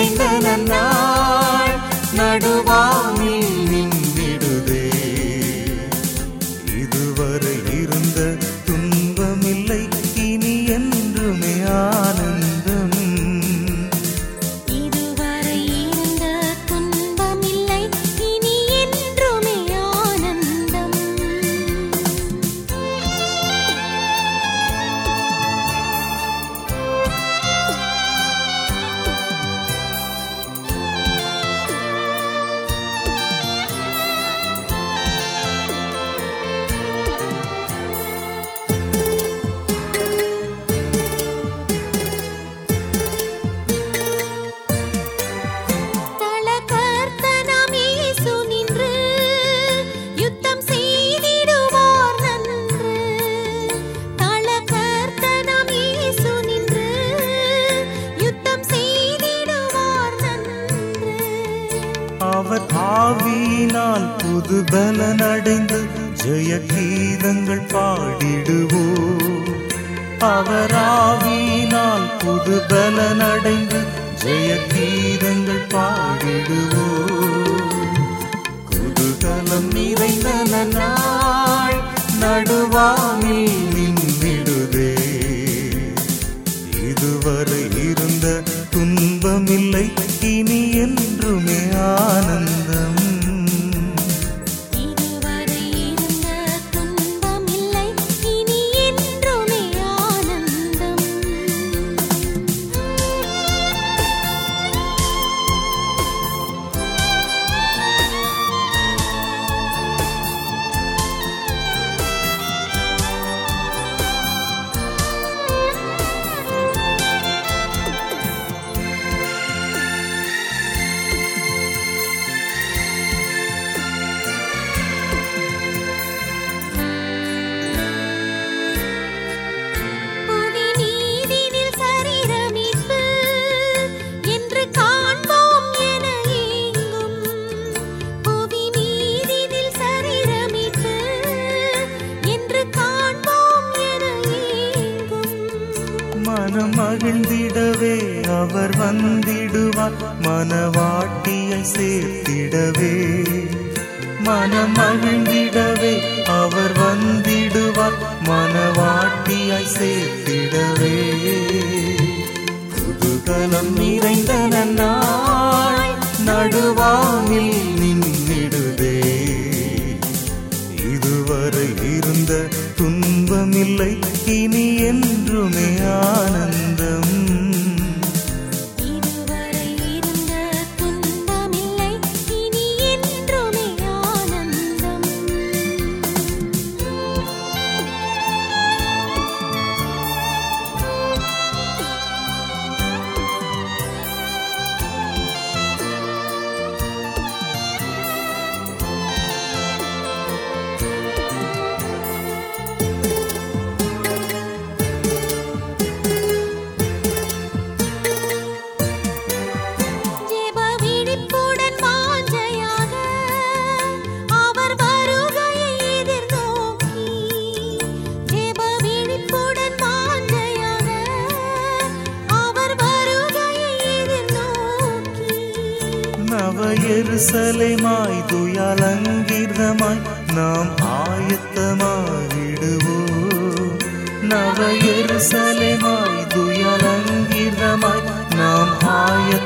நிறைந்த நன்னாள் நடுவானில் நின்றிடுதே இதுவரை இருந்த துன்பமில்லை இனி என்றுமே ஆனந்தம் இதுவரை இருந்த துன்பமில்லை இனி என்றுமே ஆனந்தம் தலகர்த்தனாம் இயேசு நின்று யுத்தம் செய்திடுவார் நன்று தலகர்த்தனாம் இயேசு நின்று யுத்தம் செய்திடுவார் நன்று அவர் ஆவியினால் புது பலனடைந்து ஜெய கீதங்கள் பாடிடுவோ அவர் ஆவியினால் புது பலனடைந்து ஜெய கீதங்கள் பாடிடுவோ குதூகலம் நிறைந்த நன்னாள் நடுவானில் நின்றிடுதே இதுவரை இருந்த துன்பமில்லை இனி என்றுமே ஆனந்தம் இதுவரை இருந்த துன்பமில்லை இனி என்றுமே ஆனந்தம் புவி நீதினில் சரீரமிட்டு என்று காண்போம் என ஏங்கும் புவி நீதினில் சரீரமிட்டு என்று காண்போம் என ஏங்கும் மனம் மகிழ்ந்திடவே அவர் வந்திடுவார் மனவாட்டியை சேர்த்திடவே மனம் மகிழ்ந்திடவே அவர் வந்திடுவார் மனவாட்டியை சேர்த்திடவே குதூகலம் நிறைந்த நன்னாள் நடுவானில் நின்றிடுதே இதுவரை இருந்த துன்பமில்லை இனி என்றுமே ஆனந்தம் இதுவரை இருந்த துன்பமில்லை இனி என்றுமே ஆனந்தம் ஜெப விழிப்புடன் வாஞ்சையாக அவர் வருகையை எதிர்நோக்கி ஜெப விழிப்புடன் வாஞ்சையாக அவர் வருகையை எதிர்நோக்கி நவ எருசலேமாய் துயாலங்கீர்தமாய் நாம் ஆயத்தமாகிடுவோ நவ எருசலேமாய் துயாலங்கீர்தமாய் நாம் ஆய